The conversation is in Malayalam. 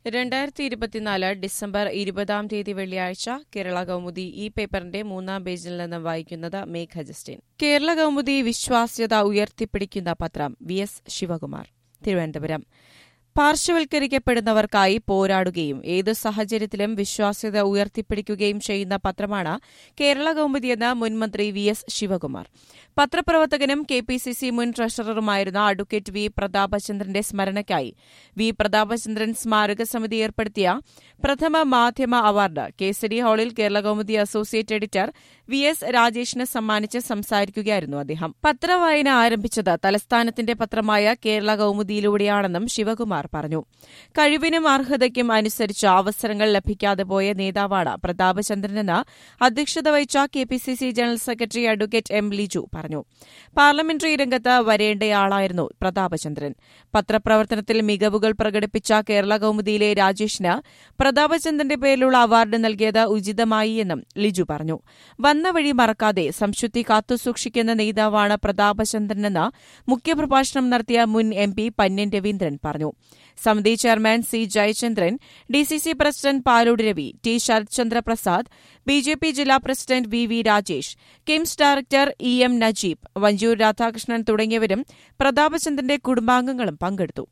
രണ്ടായിരത്തി ഇരുപത്തിനാല് ഡിസംബർ ഇരുപതാം തീയതി വെള്ളിയാഴ്ച കേരള കൗമുദി ഈ പേപ്പറിന്റെ മൂന്നാം പേജിൽ നിന്ന് വായിക്കുന്നത് മേഘ ജസ്റ്റിൻ കേരള കൗമുദി വിശ്വാസ്യത ഉയർത്തിപ്പിടിക്കുന്ന പത്രം വി എസ് ശിവകുമാർ തിരുവനന്തപുരം പാർശ്വവൽക്കരിക്കപ്പെടുന്നവർക്കായി പോരാടുകയും ഏതു സാഹചര്യത്തിലും വിശ്വാസ്യത ഉയർത്തിപ്പിടിക്കുകയും ചെയ്യുന്ന പത്രമാണ് കേരള കൗമുദിയെന്ന് മുൻമന്ത്രി വി എസ് ശിവകുമാർ പത്രപ്രവർത്തകനും കെ പി സി സി മുൻ ട്രഷററുമായിരുന്ന അഡ്വക്കേറ്റ് വി പ്രതാപചന്ദ്രന്റെ സ്മരണയ്ക്കായി വി പ്രതാപചന്ദ്രൻ സ്മാരക സമിതി ഏർപ്പെടുത്തിയ പ്രഥമ മാധ്യമ അവാർഡ് കേസരി ഹാളിൽ Kerala Kaumudi associate editor V S രാജേഷിന് സമ്മാനിച്ച് സംസാരിക്കുകയായിരുന്നു അദ്ദേഹം പത്രവായന ആരംഭിച്ചത് തലസ്ഥാനത്തിന്റെ പത്രമായ കേരള കൗമുദിയിലൂടെയാണെന്നും ശിവകുമാർ പറഞ്ഞു കഴിവിനും അർഹതയ്ക്കും അനുസരിച്ച് അവസരങ്ങൾ ലഭിക്കാതെ പോയ നേതാവാണ് പ്രതാപചന്ദ്രനെന്ന് അധ്യക്ഷത വഹിച്ച K P C C general secretary advocate M Liju പറഞ്ഞു പാർലമെന്ററി രംഗത്ത് വരേണ്ടയാളായിരുന്നു പ്രതാപചന്ദ്രൻ പത്രപ്രവർത്തനത്തിൽ മികവുകൾ പ്രകടിപ്പിച്ച കേരള കൗമുദിയിലെ രാജേഷിന് പ്രതാപചന്ദ്രന്റെ പേരിലുള്ള അവാർഡ് നൽകിയത് ഉചിതമായി എന്നും ലിജു പറഞ്ഞു വന്ന വഴി മറക്കാതെ സംശുദ്ധി കാത്തുസൂക്ഷിക്കുന്ന നേതാവാണ് പ്രതാപചന്ദ്രനെന്ന് മുഖ്യപ്രഭാഷണം നടത്തിയ മുൻ എം പി പന്യൻ രവീന്ദ്രൻ പറഞ്ഞു സമിതി chairman C Jayachandran DCC president Palode Ravi T Sarathchandra Prasad B J P ജില്ലാ president V V Rajesh KIMS director E M Najeeb Vanchoor Radhakrishnan തുടങ്ങിയവരും പ്രതാപചന്ദ്രന്റെ കുടുംബാംഗങ്ങളും പങ്കെടുത്തു